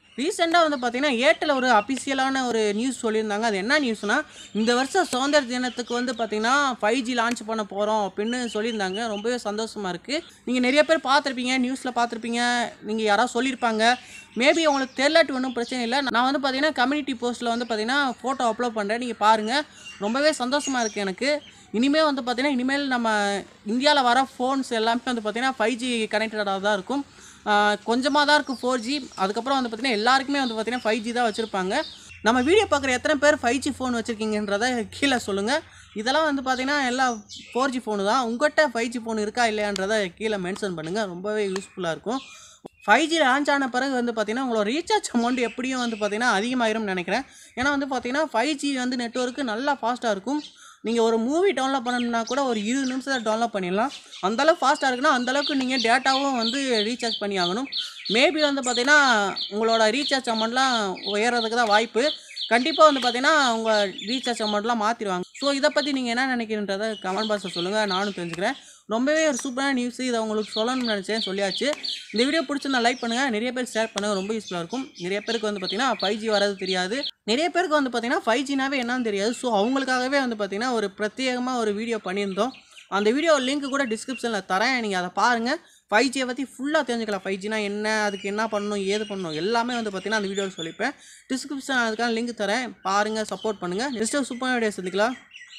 ரீசெண்டாக வந்து பார்த்தீங்கன்னா ஏர்டெல் ஒரு அஃபிஷியலான ஒரு நியூஸ் சொல்லியிருந்தாங்க அது என்ன நியூஸ்னால் இந்த வருஷம் சுதந்திர தினத்துக்கு வந்து பார்த்தீங்கன்னா ஃபைவ் ஜி லான்ச் பண்ண போகிறோம் அப்படின்னு சொல்லியிருந்தாங்க ரொம்பவே சந்தோஷமாக இருக்குது நீங்கள் நிறைய பேர் பார்த்துருப்பீங்க நியூஸில் பார்த்துருப்பீங்க நீங்கள் யாராவது சொல்லியிருப்பாங்க மேபி உங்களுக்கு தெரிலாட்டு ஒன்றும் பிரச்சனை இல்லை நான் வந்து பார்த்தீங்கன்னா கம்யூனிட்டி போஸ்ட்டில் வந்து பார்த்தீங்கன்னா ஃபோட்டோ அப்லோட் பண்ணுறேன் நீங்கள் பாருங்கள் ரொம்பவே சந்தோஷமாக இருக்குது எனக்கு இனிமேல் வந்து பார்த்தீங்கன்னா இனிமேல் நம்ம இந்தியாவில் வர ஃபோன்ஸ் எல்லாமே வந்து பார்த்தீங்கன்னா ஃபைவ் ஜி கனெக்டடாக தான் இருக்கும் கொஞ்சமாக தான் இருக்கும் ஃபோர் ஜி அதுக்கப்புறம் வந்து பார்த்தீங்கன்னா எல்லாருக்குமே வந்து பார்த்தீங்கன்னா ஃபைவ் ஜி தான் வச்சுருப்பாங்க நம்ம வீடியோ பார்க்குற எத்தனை பேர் ஃபைவ் ஜி ஃபோன் வச்சுருக்கீங்கன்றத கீழே சொல்லுங்கள் இதெல்லாம் வந்து பார்த்தீங்கன்னா எல்லாம் ஃபோர் ஜி ஃபோனு தான் உங்கள்கிட்ட ஃபைவ் ஜி ஃபோன் இருக்கா இல்லையான்றதை கீழே மென்ஷன் பண்ணுங்கள் ரொம்பவே யூஸ்ஃபுல்லாக இருக்கும் ஃபைவ் ஜி லான்ச் ஆன பிறகு வந்து பார்த்தீங்கன்னா உங்களோட ரீசார்ஜ் அமௌண்ட் எப்படியும் வந்து பார்த்தீங்கன்னா அதிகமாயிரும்னு நினைக்கிறேன் ஏன்னா வந்து பார்த்தீங்கன்னா ஃபைவ் ஜி வந்து நெட்ஒர்க்கு நல்லா ஃபாஸ்ட்டாக இருக்கும் நீங்கள் ஒரு மூவி டவுன்லோட் பண்ணணும்னா கூட ஒரு இருபது நிமிஷத்தில் டவுன்லோட் பண்ணிடலாம் அந்தளவுக்கு ஃபாஸ்ட்டாக இருக்குன்னா அந்தளவுக்கு நீங்கள் டேட்டாவும் வந்து ரீசார்ஜ் பண்ணி ஆகணும் மேபி வந்து பார்த்தீங்கன்னா உங்களோட ரீசார்ஜ் அமௌண்ட்லாம் உயர்றதுக்கு தான் வாய்ப்பு கண்டிப்பாக வந்து பார்த்தீங்கன்னா உங்கள் ரீசார்ஜ் அமௌண்ட்லாம் மாற்றிடுவாங்க ஸோ இதை பற்றி நீங்கள் என்ன நினைக்கிறன்றதை கமெண்ட் பாக்ஸில் சொல்லுங்கள் நானும் தெரிஞ்சுக்கிறேன் ரொம்பவே ஒரு சூப்பரான நியூஸ் இதை உங்களுக்கு சொல்லணும்னு நினச்சேன் சொல்லியாச்சு இந்த வீடியோ பிடிச்சிருந்தா லைக் பண்ணுங்கள் நிறைய பேர் ஷேர் பண்ணுங்கள் ரொம்ப யூஸ்ஃபுல்லாக இருக்கும் நிறைய பேருக்கு வந்து பார்த்தீங்கன்னா ஃபைவ் ஜி வரது தெரியாது நிறைய பேருக்கு வந்து பார்த்தீங்கன்னா ஃபைவ் ஜினாவே என்னன்னு தெரியாது ஸோ அவங்களுக்காகவே வந்து பார்த்தீங்கன்னா ஒரு பிரத்யேகமாக ஒரு வீடியோ பண்ணியிருந்தோம் அந்த வீடியோ லிங்க் கூட டிஸ்கிரிப்ஷனில் தரேன் நீங்கள் அதை பாருங்கள் ஃபைவ் ஜியை பற்றி ஃபுல்லாக தெரிஞ்சுக்கலாம் ஃபைவ் ஜினா என்ன அதுக்கு என்ன பண்ணணும் ஏது பண்ணணும் எல்லாமே வந்து பார்த்தீங்கன்னா அந்த வீடியோவில் சொல்லிப்பேன் டிஸ்கிரிப்ஷன் அதுக்கான லிங்க் தரேன் பாருங்கள் சப்போர்ட் பண்ணுங்கள் நெக்ஸ்ட்டு சூப்பர் வீடியோ சந்திக்கலாம்